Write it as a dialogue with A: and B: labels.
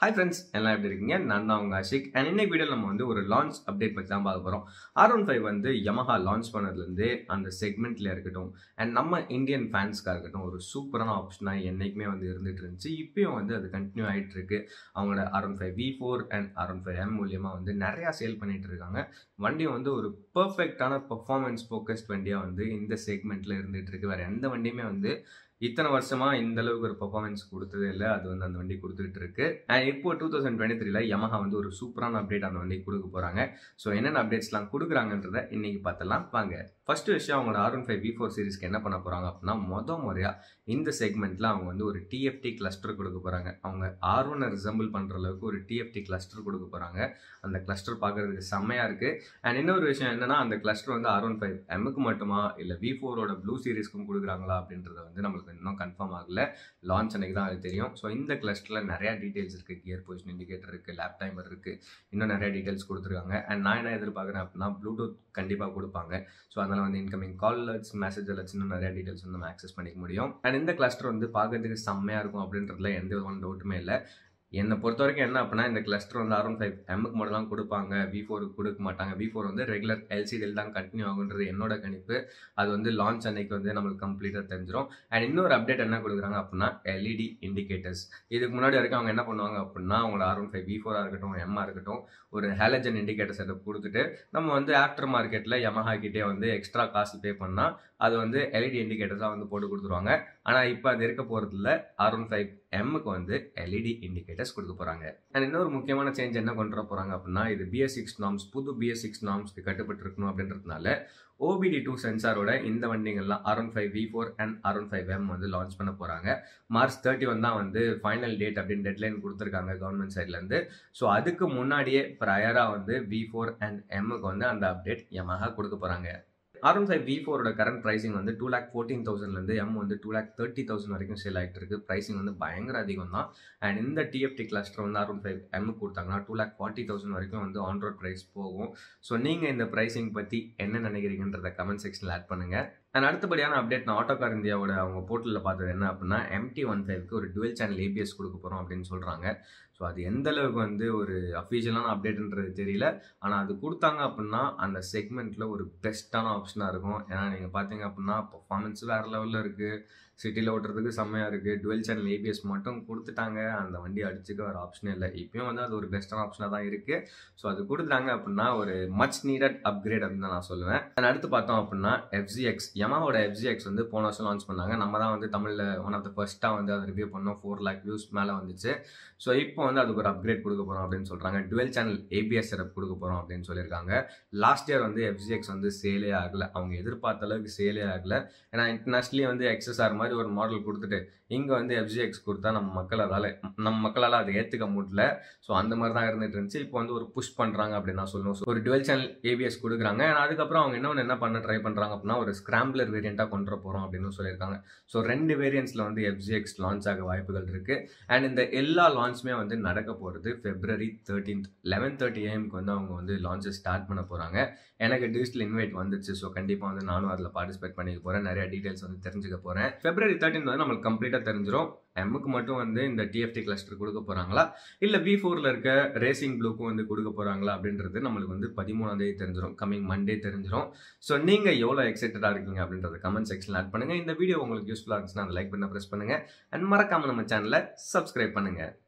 A: hi friends எல்லாம் எப்படி இருக்கீங்க நான் தான் உங்க ஆஷிக் அண்ட் இன்னைக்கு வீடியோ நம்ம வந்து ஒரு லான்ச் அப்டேட் பற்றி தான் பார்க்க போகிறோம் ஆர் ஒன் ஃபைவ் வந்து யமஹா லான்ச் பண்ணதுலேருந்து அந்த செக்மெண்ட்ல இருக்கட்டும் அண்ட் நம்ம இந்தியன் ஃபேன்ஸ்க்காக இருக்கட்டும் ஒரு சூப்பரான ஆப்ஷனாக என்றைக்குமே வந்து இருந்துட்டு இருந்துச்சு இப்பயும் வந்து அது கண்டினியூ ஆகிட்டு இருக்கு அவங்களோட R one five V four and R one five M மூலியமாக வந்து நிறையா சேல் பண்ணிட்டு இருக்காங்க வண்டியும் வந்து ஒரு பர்ஃபெக்டான பர்ஃபார்மன்ஸ் ஃபோக்கஸ்ட் வண்டியாக வந்து இந்த செக்மெண்ட்டில் இருந்துட்டு இருக்கு வேறு எந்த வண்டியுமே வந்து இத்தனை வருஷமா இந்த அளவுக்கு ஒரு பர்ஃபார்மன்ஸ் கொடுத்ததே இல்லை அது வந்து அந்த வண்டி கொடுத்துட்டு இருக்கு அண்ட் இப்போ டூ தௌசண்ட் டுவெண்ட்டி த்ரீல யமஹா வந்து ஒரு சூப்பரான அப்டேட் அந்த வண்டிக்கு கொடுக்க போறாங்க ஸோ என்னென்ன அப்டேட்ஸ்லாம் கொடுக்குறாங்கன்றத இன்னைக்கு பார்த்தலாம் வாங்க ஃபர்ஸ்ட் விஷயம் அவங்களோட R one five V four சீரிஸ்க்கு என்ன பண்ண போறாங்க அப்படின்னா மொத முறையா இந்த செக்மெண்ட்ல அவங்க வந்து ஒரு டிஎஃப்டி கிளஸ்டர் கொடுக்க போறாங்க அவங்க ஆர் ஒன்னை ரிசம்பிள் பண்ற அளவுக்கு ஒரு டிஎஃப்டி கிளஸ்டர் கொடுக்க போறாங்க அந்த கிளஸ்டர் பார்க்கறதுக்கு செம்மையா இருக்கு அண்ட் இன்னொரு விஷயம் என்னன்னா அந்த கிளஸ்டர் வந்து ஆர் ஒன் ஃபைவ் எம்முக்கு மட்டுமா இல்லை வி ஃபோரோட ப்ளூ சீரிஸ்க்கும் கொடுக்குறாங்களா அப்படின்றத வந்து நம்மளுக்கு இன்னும் கன்ஃபார்ம் ஆகல லான்ச் அன்னைக்கு தான் அது தெரியும் ஸோ இந்த கிளஸ்டரில் நிறைய டீட்டெயில்ஸ் இருக்குது கியர் பொசிஷன் இண்டிகேட்டர் இருக்குது லேப் டைமர் இருக்குது இன்னும் நிறைய டீட்டெயில்ஸ் கொடுத்துருக்காங்க அண்ட் நான் என்ன எதிர்பார்க்குறேன் அப்படின்னா ப்ளூடூத் கண்டிப்பாக கொடுப்பாங்க ஸோ அதனால் வந்து incoming call alerts message alerts இன்னும் நிறைய டீட்டெயில்ஸ் வந்து நம்ம ஆக்சஸ் பண்ணிக்க முடியும் அண்ட் இந்த கிளஸ்டர் வந்து பார்க்கறதுக்கு செம்மையாக இருக்கும் அப்படின்றதுல எந்த விதமான டவுட்டுமே இல்லை என்னை பொறுத்த வரைக்கும் என்ன அப்படின்னா இந்த கிளஸ்டர் வந்து ஆர் ஒன் ஃபைவ் எம்முக்கு மட்டும் தான் கொடுப்பாங்க வி ஃபோருக்கு கொடுக்க மாட்டாங்க வி ஃபோர் வந்து ரெகுலர் எல்சிடியில் தான் கண்டினியூ ஆகுன்றது என்னோட கணிப்பு அது வந்து லான்ச் அன்னைக்கு வந்து நம்மளுக்கு கம்ப்ளீட்டாக தெரிஞ்சிடும் அண்ட் இன்னொரு அப்டேட் என்ன கொடுக்குறாங்க அப்படின்னா எல்இடி இண்டிகேட்டர்ஸ் இதுக்கு முன்னாடி வரைக்கும் அவங்க என்ன பண்ணுவாங்க அப்படின்னா அவங்களோட ஆர் ஒன் ஃபைவ் வி ஃபோராக இருக்கட்டும் எம்மாக இருக்கட்டும் ஒரு ஹேலஜன் இண்டிகேட்டர் செட்டப் கொடுத்துட்டு நம்ம வந்து ஆஃப்டர் மார்க்கெட்டில் யமஹா கிட்டே வந்து எக்ஸ்ட்ரா காசு பே பண்ணால் அது வந்து எல்இடி இண்டிகேட்டர்ஸாக வந்து போட்டு கொடுத்துருவாங்க ஆனால் இப்போ அது இருக்க போகிறதுல ஆர் ஒன் ஃபைவ் எம்முக்கு வந்து எல்இடி இண்டிகேட்டர்ஸ் கொடுக்க போகிறாங்க அண்ட் இன்னொரு முக்கியமான சேஞ்ச் என்ன கொண்டு வர போகிறாங்க அப்படின்னா இது பிஎஸ் சிக்ஸ் நாம்ஸ் புது பிஎஸ் சிக்ஸ் நாம்ஸ்க்கு கட்டுப்பட்டு இருக்கணும் அப்படின்றதுனால ஓபிடி டூ சென்சாரோட இந்த வண்டிகள்லாம் R one five V four and R one five M வந்து லான்ச் பண்ண போகிறாங்க மார்ச் தேர்ட்டி ஒன் தான் வந்து ஃபைனல் டேட் அப்படின்னு டெட்லைன் கொடுத்துருக்காங்க கவர்மெண்ட் சைட்லேருந்து ஸோ அதுக்கு முன்னாடியே ப்ரையராக வந்து வி ஃபோர் அண்ட் எம்முக்கு வந்து அந்த அப்டேட் யமஹா கொடுக்க போகிறாங்க ஆர் ஒன் ஃபைவ் வி ஃபோரோட கரண்ட் ப்ரைசிங் வந்து டூ லேக் ஃபோர்டீன் தௌசண்ட்லேருந்து எம் வந்து டூ லேக் தேர்ட்டி தௌசண்ட் வரைக்கும் சேல் ஆகிட்டு இருக்கு ப்ரைசிங் வந்து பயங்கர அதிகம் தான் அண்ட் இந்த டிஎஃப்டி கிளஸ்டர் வந்து ஆர் ஒன் ஃபைவ் எம் கொடுத்தாங்கன்னா டூ லேக் ஃபார்ட்டி தௌசண்ட் வரைக்கும் வந்து ஆன் ரோட் ப்ரைஸ் போகும் ஸோ நீங்கள் இந்த ப்ரைசிங் பற்றி என்ன நினைக்கிறீங்கன்றத கமெண்ட் செக்ஷனில் ஆட் பண்ணுங்கள் அண்ட் அடுத்தபடியான அப்டேட் நான் ஆட்டோகார் இந்தியாவோட அவங்க போர்ட்டலில் பார்த்தது என்ன அப்படின்னா எம்டி ஒன் ஃபைவ்க்கு ஒரு டுவெல் சேனல் ஏபிஎஸ் கொடுக்க போகிறோம் அப்படின்னு சொல்கிறாங்க ஸோ அது எந்த அளவுக்கு வந்து ஒரு அஃபீஷியலான அப்டேட்ன்றது தெரியல ஆனால் அது கொடுத்தாங்க அப்படின்னா அந்த செக்மெண்ட்டில் ஒரு பெஸ்ட்டான ஆப்ஷனாக இருக்கும் ஏன்னா நீங்கள் பார்த்தீங்க அப்படின்னா பர்ஃபார்மன்ஸ் வேறு லெவலில் இருக்குது சிட்டியில் ஓட்டுறதுக்கு செம்மையாக இருக்குது டுவெல் சேனல் ஏபிஎஸ் மட்டும் கொடுத்துட்டாங்க அந்த வண்டி அடிச்சுக்க ஒரு ஆப்ஷனே இல்லை இப்பயும் வந்து அது ஒரு பெஸ்ட்டான ஆப்ஷனாக தான் இருக்குது ஸோ அது கொடுத்தாங்க அப்படின்னா ஒரு மச் நீடட் அப்கிரேட் அப்படின்னு தான் நான் சொல்லுவேன் அண்ட் அடுத்து பார்த்தோம் அப்படின்னா எஃப்ஜிஎக்ஸ் யமாவோட எஃப்ஜிஎக்ஸ் வந்து போன வருஷம் லான்ச் பண்ணாங்க நம்ம தான் வந்து தமிழில் ஒன் ஆஃப் த ஃபர்ஸ்ட்டாக வந்து அதை ரிவ்யூ பண்ணோம் ஃபோர் லேக் வியூஸ் மேலே வந்துச்சு ஸோ இப்போ வந்து அதுக்கு ஒரு அப்கிரேட் கொடுக்க போகிறோம் அப்படின்னு சொல்கிறாங்க டுவெல் சேனல் ஏபிஎஸ் செட்டப் கொடுக்க போகிறோம் அப்படின்னு சொல்லியிருக்காங்க லாஸ்ட் இயர் வந்து எஃப்ஜிஎக்ஸ் வந்து சேலே ஆகலை அவங்க எதிர்பார்த்த அளவுக்கு சேலே ஆகலை ஏன்னா இன்டர்நேஷ்னலி வந்து எக்ஸ்எஸ்ஆர் மாதிரி ஒரு மாடல் கொடுத்துட்டு இங்கே வந்து எஃப்ஜிஎக்ஸ் கொடுத்தா நம்ம மக்கள் அதால் நம்ம மக்களால் அதை ஏற்றுக்க முடியல ஸோ அந்த மாதிரி தான் இருந்துட்டு இருந்துச்சு இப்போ வந்து ஒரு புஷ் பண்ணுறாங்க அப்படின்னு நான் சொல்லணும் ஸோ ஒரு டுவெல் சேனல் ஏபிஎஸ் கொடுக்குறாங்க அதுக்கப்புறம் அவங்க இன்னொன்று என்ன பண்ண ட்ரை பண்ணுறாங்க அப்படின்னா ஒரு ஸ்கிராம்பிளர் வேரியண்ட்டாக கொண்டு போகிறோம் அப்படின்னு சொல்லியிருக்காங்க ஸோ ரெண்டு வேரியன்ஸில் வந்து எஃப்ஜிஎக்ஸ் லான்ச் ஆக வாய்ப்புகள் இருக்குது அண்ட் இந்த எல்லா லான்ச்சுமே வந்து நடக்க போகிறது ஃபெப்ரவரி தேர்ட்டீன்த் லெவன் தேர்ட்டி ஏஎம்க்கு வந்து அவங்க வந்து லான்ச்சை ஸ்டார்ட் பண்ண போகிறாங்க எனக்கு டிஜிட்டல் இன்வைட் வந்துச்சு ஸோ கண்டிப்பாக வந்து நானும் அதில் பார்ட்டிசிபேட் பண்ணிக்க போகிறேன் நிறைய டீட்டெயில்ஸ் வந்து தெரிஞ்சுக்க போகிறேன் ஃபெப்ரவரி தேர்ட்டின் வந்து நம்மளுக்கு கம்ப்ளீட்டாக தெரிஞ்சிடும் எம்முக்கு மட்டும் வந்து இந்த டிஎஃப்டி கிளஸ்டர் கொடுக்க போகிறாங்களா இல்லை வி ஃபோரில் இருக்க ரேசிங் ப்ளூக்கும் வந்து கொடுக்க போகிறாங்களா அப்படின்றது நம்மளுக்கு வந்து பதிமூணாம் தேதி தெரிஞ்சிடும் கமிங் மண்டே தெரிஞ்சிடும் ஸோ நீங்கள் எவ்வளோ எக்ஸைட்டடாக இருக்கீங்க அப்படின்றத கமெண்ட் செக்ஷனில் ஆட் பண்ணுங்கள் இந்த வீடியோ உங்களுக்கு யூஸ்ஃபுல்லாக இருந்துச்சுன்னா அந்த லைக் பண்ண ப்ரெஸ் பண்ணுங்கள் அண்ட் மறக்காமல் நம்ம சேனலை சப்ஸ்கிரைப் பண்ணுங்கள்